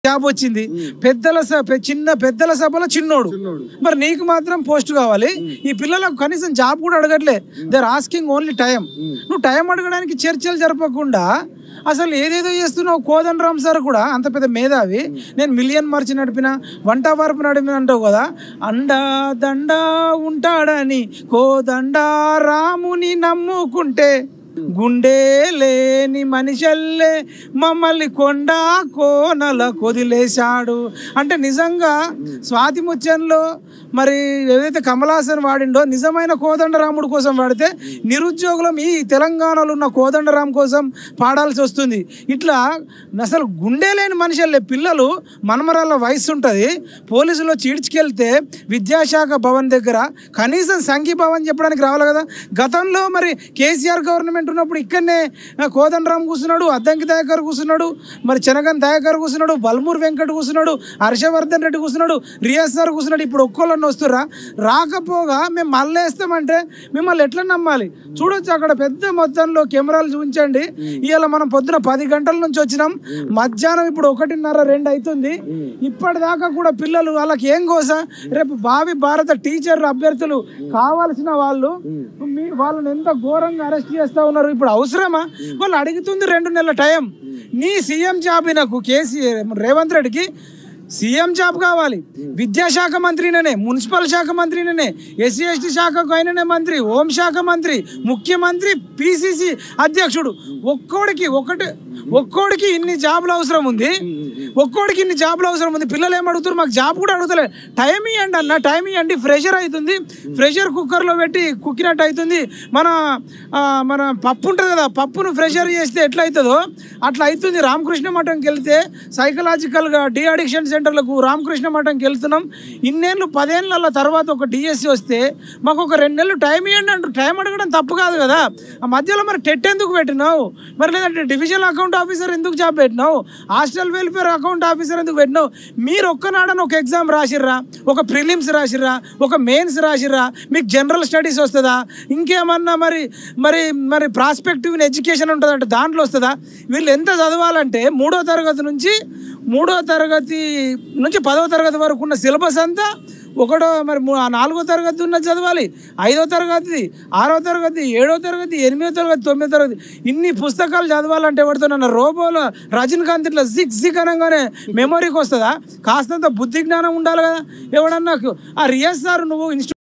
Job వచ్చింది పెద్దల స- పె- చిన్న పెద్దల సభలో చిన్నోడు చిన్నోడు. మరి నీకు మాత్రం పోస్ట్ కావాలి ఈ పిల్లలకు కనీసం జాబ్ కూడా అడగట్లే they are asking only time నువ్వు టైం అడగడానికి చర్చలు జరపకుండా అసలు ఏదేదో చేస్తున్నావు కోదండరామ్ సార్ కూడా అంత పెద్ద మేధావి నేను మిలియన్ మార్చి నడిపిన వంట వరపు నడిపిన అంటావు కదా అండా దండ ఉంటాడని కోదండ రాముని నమ్ముకుంటే గుండె లేని మనిషల్లే మమ్మల్ని కొండ కోనల కొదిలేశాడు అంటే నిజంగా స్వాతి ముత్యంలో మరి ఏదైతే కమలాసన్ వాడిండో నిజమైన కోదండరాముడు కోసం వాడితే నిరుద్యోగులం ఈ తెలంగాణలో ఉన్న కోదండరాం కోసం పాడాల్సి వస్తుంది ఇట్లా అసలు గుండె లేని మనుషులే పిల్లలు మనమరాల వయసు ఉంటుంది పోలీసులు చీడ్చుకెళ్తే విద్యాశాఖ భవన్ దగ్గర కనీసం సంఘీభావం చెప్పడానికి రావాలి కదా గతంలో మరి కేసీఆర్ గవర్నమెంట్ ఉన్నప్పుడు ఇక్కడనే ఆ, కోదండరాం కూర్చున్నాడు అద్దంకి దయాకర్ కూర్చున్నాడు మరి చెనగన్ దయాకర్ కూర్చున్నాడు బల్మూర్ వెంకట్ కూర్చున్నాడు హర్షవర్ధన్ రెడ్డి కూర్చున్నాడు రియాజ్ సార్ కూర్చున్నాడు ఇప్పుడు ఒక్కోళ్ళని వస్తురా రాకపోగా మేము మళ్ళీ వేస్తామంటే మిమ్మల్ని ఎట్లా నమ్మాలి చూడొచ్చు అక్కడ పెద్ద మొత్తంలో కెమెరాలు చూపించండి ఇవాళ మనం పొద్దున పది గంటల నుంచి వచ్చినాం మధ్యాహ్నం ఇప్పుడు ఒకటిన్నర రెండు అవుతుంది ఇప్పటిదాకా కూడా పిల్లలు వాళ్ళకి ఏం కోస రేపు భావి భారత టీచర్ అభ్యర్థులు కావాల్సిన వాళ్ళు మీ వాళ్ళని ఎంత ఘోరంగా అరెస్ట్ చేస్తా ఉన్నారు ఇప్పుడు అవసరమా వాళ్ళు అడుగుతుంది రెండు నెలల టైం నీ సీఎం జాబ్ నాకు కేసీఆర్ రేవంత్ రెడ్డికి సీఎం జాబ్ కావాలి విద్యాశాఖ మంత్రిననే మున్సిపల్ శాఖ మంత్రిననే ఎస్సీ ఎస్టీ శాఖకు ఆయననే మంత్రి హోంశాఖ మంత్రి ముఖ్యమంత్రి పిసిసి అధ్యక్షుడు ఒక్కోడికి ఒకటి ఒక్కోడికి ఇన్ని జాబులు అవసరం ఉంది ఒక్కోడికి ఇన్ని జాబులు అవసరం ఉంది పిల్లలు ఏం అడుగుతారు మాకు జాబ్ కూడా అడుగుతలే టైం ఇవ్వండి అన్న టైం ఇవ్వండి ఫ్రెషర్ అవుతుంది ఫ్రెషర్ కుక్కర్లో పెట్టి కుక్కినట్టు అవుతుంది మన ఆ, మన పప్పు ఉంటుంది కదా పప్పును ఫ్రెషర్ చేస్తే ఎట్లా అవుతుందో అట్లా అవుతుంది రామకృష్ణ మఠంకి వెళ్తే సైకలాజికల్గా డి అడిక్షన్ సెంటర్లకు రామకృష్ణ మఠంకి వెళ్తున్నాం ఇన్నేళ్ళు పదేళ్ళ తర్వాత ఒక డిఎస్సి వస్తే మాకు ఒక రెండు నెలలు టైం ఇవ్వండి అంటారు టైం అడగడం తప్పు కాదు కదా ఆ మధ్యలో మరి టెట్ ఎందుకు పెట్టినావు మరి లేదంటే డివిజనల్ అకౌంట్ ఆఫీసర్ ఎందుకు జాబ్ పెట్టినావు హాస్టల్ వెల్ఫేర్ అకౌంట్ ఆఫీసర్ ఎందుకు పెట్టినావు మీరు ఒక్కనాడని ఒక ఎగ్జామ్ రాసిర్రా ఒక ప్రిలిమ్స్ రాసిర్రా ఒక మెయిన్స్ రాసిర్రా మీకు జనరల్ స్టడీస్ వస్తుందా ఇంకేమన్నా మరి మరి మరి ప్రాస్పెక్టివ్ ఎడ్యుకేషన్ ఉంటుందంటే దాంట్లో వస్తుందా వీళ్ళు ఎంత చదవాలంటే మూడో తరగతి నుంచి మూడో తరగతి నుంచి పదవ తరగతి వరకు ఉన్న సిలబస్ అంతా ఒకటో మరి మూ- ఆ నాలుగో తరగతి ఉన్న చదవాలి ఐదో తరగతి ఆరో తరగతి ఏడో తరగతి ఎనిమిదో తరగతి తొమ్మిదో తరగతి ఇన్ని పుస్తకాలు చదవాలంటే ఎవరితోనన్నా రోబోలో రజనీకాంత్ ఇట్లా జిక్ జిక్ అనగానే మెమొరీకి వస్తుందా కాస్తంత బుద్ధి జ్ఞానం ఉండాలి కదా ఎవడన్నా ఆ రియాజ్ సార్ నువ్వు ఇన్స్టి